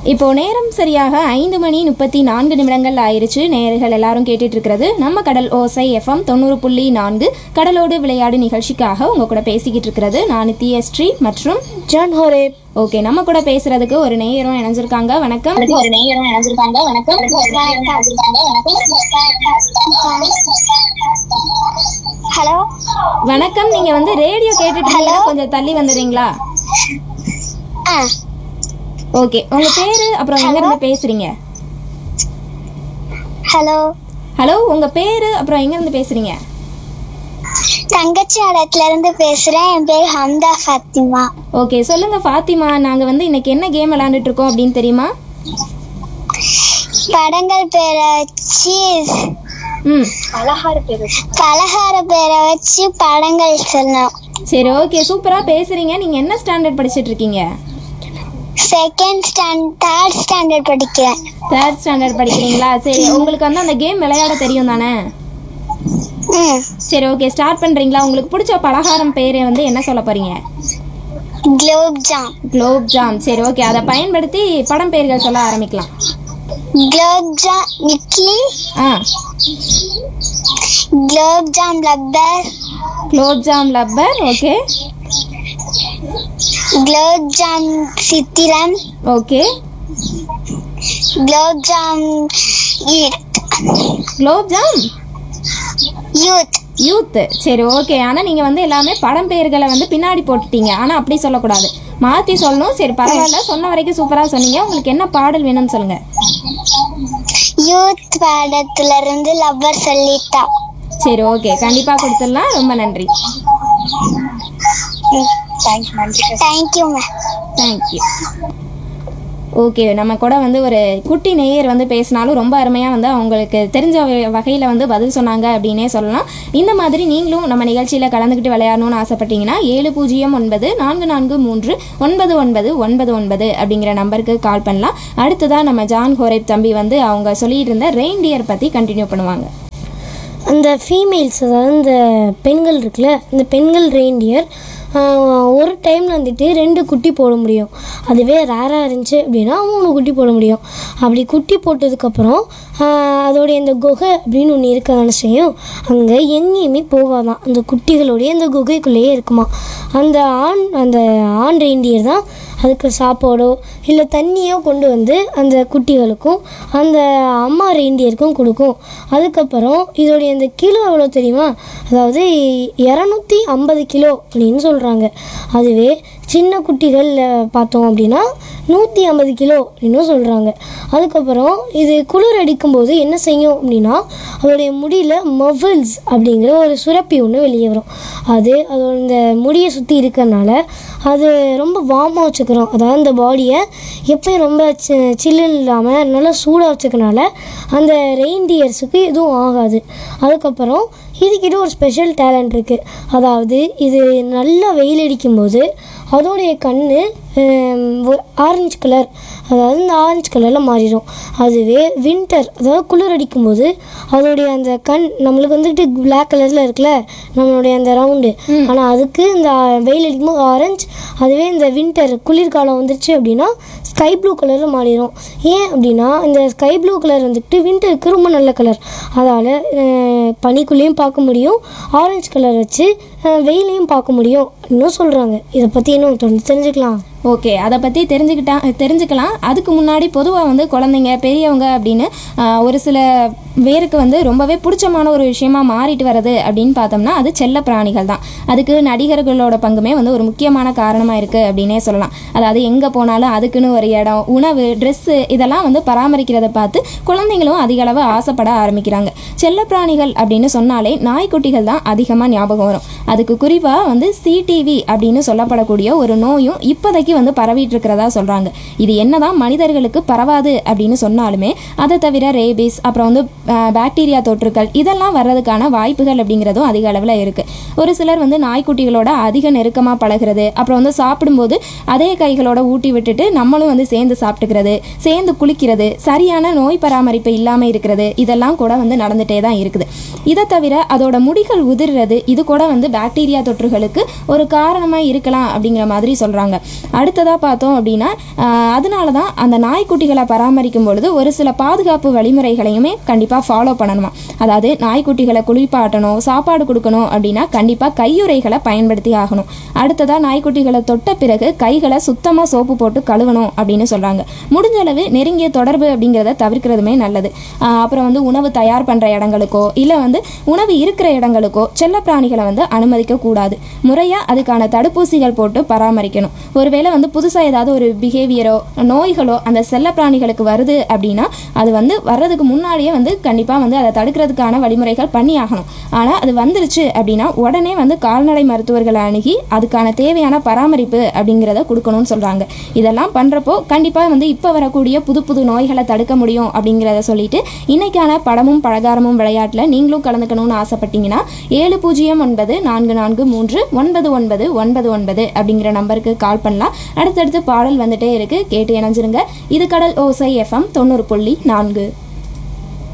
இப்போ நேரம் சரியாக ஐந்து மணி முப்பத்தி நான்கு நிமிடங்கள் ஆயிருச்சு நேயர்கள் எல்லாரும் கேட்டுட்டு இருக்கிறது நம்ம கடல் ஓசை எஃப்எம் தொண்ணூறு புள்ளி நான்கு கடலோடு விளையாடு நிகழ்ச்சிக்காக உங்க கூட பேசிக்கிட்டு இருக்கிறது நான் நித்யஸ்ரீ மற்றும் ஜான் ஹோரேப் ஓகே நம்ம கூட பேசுறதுக்கு ஒரு நேயரும் இணைஞ்சிருக்காங்க வணக்கம் ஒரு நேயரும் இணைஞ்சிருக்காங்க வணக்கம் ஹலோ வணக்கம் நீங்க வந்து ரேடியோ கேட்டுட்டு இருக்கீங்களா கொஞ்சம் தள்ளி வந்துடுறீங்களா ஆ ஓகே உங்க பேரு அப்புறம் எங்க இருந்து பேசுறீங்க ஹலோ ஹலோ உங்க பேரு அப்புறம் எங்க இருந்து பேசுறீங்க தங்கச்சி இடத்துல இருந்து பேசுறேன் என் பேர் ஹம்தா ஃபாத்திமா ஓகே சொல்லுங்க ஃபாத்திமா நாங்க வந்து இன்னைக்கு என்ன கேம் விளையாண்டுட்டு இருக்கோம் அப்படின்னு தெரியுமா படங்கள் பேரை வச்சு ம் பலகார பேரை வச்சு படங்கள் சொல்லணும் சரி ஓகே சூப்பரா பேசுறீங்க நீங்க என்ன ஸ்டாண்டர்ட் படிச்சிட்டு இருக்கீங்க செகண்ட் ஸ்டாண்ட் தேர்ட் ஸ்டாண்டர்ட் படிக்கிறேன் தேர்ட் ஸ்டாண்டர்ட் படிக்கிறீங்களா சரி உங்களுக்கு வந்து அந்த கேம் விளையாட தெரியும் தானே ம் சரி ஓகே ஸ்டார்ட் பண்றீங்களா உங்களுக்கு பிடிச்ச பலகாரம் பேரை வந்து என்ன சொல்ல போறீங்க குலோப் ஜாம் குலோப் ஜாம் சரி ஓகே அதை பயன்படுத்தி படம் பெயர்கள் சொல்ல ஆரம்பிக்கலாம் குலோப் ஜாம் நிக்கி ஆ குலோப் ஜாம் லப்பர் குலோப் ஜாம் லப்பர் ஓகே குலோப் ஜாம் சித்திரம் okay gulab jam youth gulab jam youth youth சரி ஓகே ஆனால் நீங்கள் வந்து எல்லாமே படம் பெயர்களை வந்து பின்னாடி போட்டுட்டீங்க ஆனால் அப்படி சொல்லக்கூடாது மாற்றி சொல்லணும் சரி பரவாயில்ல சொன்ன வரைக்கும் சூப்பராக சொன்னீங்க உங்களுக்கு என்ன பாடல் வேணும்னு சொல்லுங்கள் யூத் படத்துல இருந்து லவ்வர் சொல்லிட்டா சரி ஓகே கண்டிப்பாக கொடுத்துடலாம் ரொம்ப நன்றி தேங்க்யூ மேம் தேங்க்யூ ஓகே நம்ம கூட வந்து ஒரு குட்டி நேயர் வந்து பேசினாலும் ரொம்ப அருமையாக வந்து அவங்களுக்கு தெரிஞ்ச வகையில் வந்து பதில் சொன்னாங்க அப்படின்னே சொல்லலாம் இந்த மாதிரி நீங்களும் நம்ம நிகழ்ச்சியில் கலந்துக்கிட்டு விளையாடணும்னு ஆசைப்பட்டீங்கன்னா ஏழு பூஜ்ஜியம் ஒன்பது நான்கு நான்கு மூன்று ஒன்பது ஒன்பது ஒன்பது ஒன்பது அப்படிங்கிற நம்பருக்கு கால் பண்ணலாம் அடுத்ததாக நம்ம ஜான் ஹோரேப் தம்பி வந்து அவங்க சொல்லிட்டு இருந்த ரெயின்டியர் பற்றி கண்டினியூ பண்ணுவாங்க அந்த ஃபீமேல்ஸ் அதாவது இந்த பெண்கள் இருக்குல்ல இந்த பெண்கள் ரெயின்டியர் ஒரு டைமில் வந்துட்டு ரெண்டு குட்டி போட முடியும் அதுவே ரேராக இருந்துச்சு அப்படின்னா மூணு குட்டி போட முடியும் அப்படி குட்டி போட்டதுக்கப்புறம் அதோடைய இந்த குகை அப்படின்னு ஒன்று இருக்கதான செய்யும் அங்கே எங்கேயுமே போகாதான் அந்த குட்டிகளுடைய அந்த குகைக்குள்ளேயே இருக்குமா அந்த ஆண் அந்த ஆண் ரெயின்டியர் தான் அதுக்கு சாப்பாடோ இல்லை தண்ணியோ கொண்டு வந்து அந்த குட்டிகளுக்கும் அந்த அம்மா ரெயின்டியருக்கும் கொடுக்கும் அதுக்கப்புறம் இதோடைய அந்த கிலோ எவ்வளோ தெரியுமா அதாவது இரநூத்தி ஐம்பது கிலோ அப்படின்னு சொல்கிறாங்க அதுவே சின்ன குட்டிகள் பார்த்தோம் அப்படின்னா நூற்றி ஐம்பது கிலோ அப்படின்னு சொல்கிறாங்க அதுக்கப்புறம் இது குளிர் அடிக்கும்போது என்ன செய்யும் அப்படின்னா அதோடைய முடியில் மவில்ஸ் அப்படிங்கிற ஒரு சுரப்பி ஒன்று வெளியே வரும் அது அதோட இந்த முடியை சுற்றி இருக்கிறனால அது ரொம்ப வார்மாக வச்சுக்கிறோம் அதாவது அந்த பாடியை எப்பயும் ரொம்ப சி சில்லுன்னு இல்லாமல் நல்லா சூடாக வச்சுக்கனால அந்த ரெயின்டியர்ஸுக்கு எதுவும் ஆகாது அதுக்கப்புறம் இதுக்கிட்ட ஒரு ஸ்பெஷல் டேலண்ட் இருக்குது அதாவது இது நல்லா வெயில் அடிக்கும்போது அதோடைய கண் ஆரஞ்சு கலர் அதாவது இந்த ஆரஞ்சு கலரில் மாறிடும் அதுவே வின்டர் அதாவது குளிர் அடிக்கும்போது அதோடைய அந்த கண் நம்மளுக்கு வந்துட்டு பிளாக் கலரில் இருக்குல்ல நம்மளுடைய அந்த ரவுண்டு ஆனால் அதுக்கு இந்த வெயில் அடிக்கும்போது ஆரஞ்சு அதுவே இந்த வின்டர் குளிர்காலம் வந்துருச்சு அப்படின்னா ஸ்கை ப்ளூ கலரில் மாறிடும் ஏன் அப்படின்னா இந்த ஸ்கை ப்ளூ கலர் வந்துட்டு வின்டருக்கு ரொம்ப நல்ல கலர் அதால் பனிக்குள்ளேயும் பார்க்க முடியும் ஆரஞ்சு கலர் வச்சு வெயிலையும் பார்க்க முடியும் இன்னும் சொல்கிறாங்க இதை பற்றி இன்னும் தொடர்ந்து தெரிஞ்சுக்கலாம் ஓகே அதை பற்றி தெரிஞ்சுக்கிட்டா தெரிஞ்சுக்கலாம் அதுக்கு முன்னாடி பொதுவாக வந்து குழந்தைங்க பெரியவங்க அப்படின்னு ஆஹ், ஒரு சில பேருக்கு வந்து ரொம்பவே பிடிச்சமான ஒரு விஷயமா மாறிட்டு வருது அப்படின்னு பார்த்தோம்னா அது செல்ல பிராணிகள் தான் அதுக்கு நடிகர்களோட பங்குமே வந்து ஒரு முக்கியமான காரணமாக இருக்குது அப்படின்னே சொல்லலாம் அதாவது எங்கே போனாலும் அதுக்குன்னு ஒரு இடம் உணவு ட்ரெஸ்ஸு இதெல்லாம் வந்து பராமரிக்கிறத பார்த்து குழந்தைங்களும் அதிக அளவு ஆசைப்பட ஆரம்பிக்கிறாங்க செல்ல பிராணிகள் அப்படின்னு சொன்னாலே நாய்க்குட்டிகள் தான் அதிகமாக ஞாபகம் வரும் அதுக்கு குறிப்பாக வந்து சிடிவி அப்படின்னு சொல்லப்படக்கூடிய ஒரு நோயும் இப்போதைக்கு வந்து பரவிட்டு இருக்கிறதா சொல்கிறாங்க இது என்னதான் மனிதர்களுக்கு பரவாது அப்படின்னு சொன்னாலுமே அதை தவிர ரேபிஸ் அப்புறம் வந்து பாக்டீரியா தொற்றுக்கள் இதெல்லாம் வர்றதுக்கான வாய்ப்புகள் அப்படிங்கிறதும் அதிக அளவில் இருக்குது ஒரு சிலர் வந்து நாய்க்குட்டிகளோட அதிக நெருக்கமாக பழகிறது அப்புறம் வந்து சாப்பிடும்போது அதே கைகளோட ஊட்டி விட்டுட்டு நம்மளும் வந்து சேர்ந்து சாப்பிட்டுக்கிறது சேர்ந்து குளிக்கிறது சரியான நோய் பராமரிப்பு இல்லாமல் இருக்கிறது இதெல்லாம் கூட வந்து நடந்துகிட்டே தான் இருக்குது இதை தவிர அதோட முடிகள் உதிர்றது இது கூட வந்து பாக்டீரியா தொற்றுகளுக்கு ஒரு காரணமாக இருக்கலாம் அப்படிங்கிற மாதிரி சொல்கிறாங்க அடுத்ததாக பார்த்தோம் அப்படின்னா ஆஹ் அதனால தான் அந்த நாய்க்குட்டிகளை பராமரிக்கும் பொழுது ஒரு சில பாதுகாப்பு வழிமுறைகளையுமே கண்டிப்பாக ஃபாலோ பண்ணணுமா அதாவது நாய்க்குட்டிகளை குளிப்பாட்டணும் சாப்பாடு கொடுக்கணும் அப்படின்னா கண்டிப்பாக கையுறைகளை பயன்படுத்தி ஆகணும் அடுத்ததாக நாய்க்குட்டிகளை தொட்ட பிறகு கைகளை சுத்தமாக சோப்பு போட்டு கழுவணும் அப்படின்னு சொல்கிறாங்க முடிஞ்ச அளவு நெருங்கிய தொடர்பு அப்படிங்கிறத தவிர்க்கிறதுமே நல்லது ஆஹ் அப்புறம் வந்து உணவு தயார் பண்ணுற இடங்களுக்கோ இல்லை வந்து உணவு இருக்கிற இடங்களுக்கோ செல்லப்பிராணிகளை வந்து அனுமதிக்க கூடாது முறையாக அதுக்கான தடுப்பூசிகள் போட்டு பராமரிக்கணும் ஒருவேளை வந்து புதுசாக ஏதாவது ஒரு பிஹேவியரோ நோய்களோ அந்த செல்லப்பிராணிகளுக்கு வருது அப்படின்னா அது வந்து வர்றதுக்கு முன்னாடியே வந்து கண்டிப்பாக வந்து அதை தடுக்கிறதுக்கான வழிமுறைகள் பண்ணி ஆகணும் ஆனால் அது வந்துருச்சு அப்படின்னா உடனே வந்து கால்நடை மருத்துவர்களை அணுகி அதுக்கான தேவையான பராமரிப்பு அப்படிங்கிறத கொடுக்கணும்னு சொல்கிறாங்க இதெல்லாம் பண்ணுறப்போ கண்டிப்பாக வந்து இப்போ வரக்கூடிய புது புது நோய்களை தடுக்க முடியும் அப்படிங்கிறத சொல்லிட்டு இன்னைக்கான படமும் பலகாரமும் விளையாட்டில் நீங்களும் கலந்துக்கணும்னு ஆசைப்பட்டீங்கன்னா ஏழு பூஜ்ஜியம் ஒன்பது நான்கு நான்கு மூன்று ஒன்பது ஒன்பது ஒன்பது ஒன்பது அப்படிங்கிற நம்பருக்கு கால் பண்ணலாம் அடுத்தடுத்து பாடல் வந்துட்டே இருக்கு கேட்டு இணைஞ்சிருங்க இது கடல் ஓசை எஃப்எம் தொண்ணூறு புள்ளி நான்கு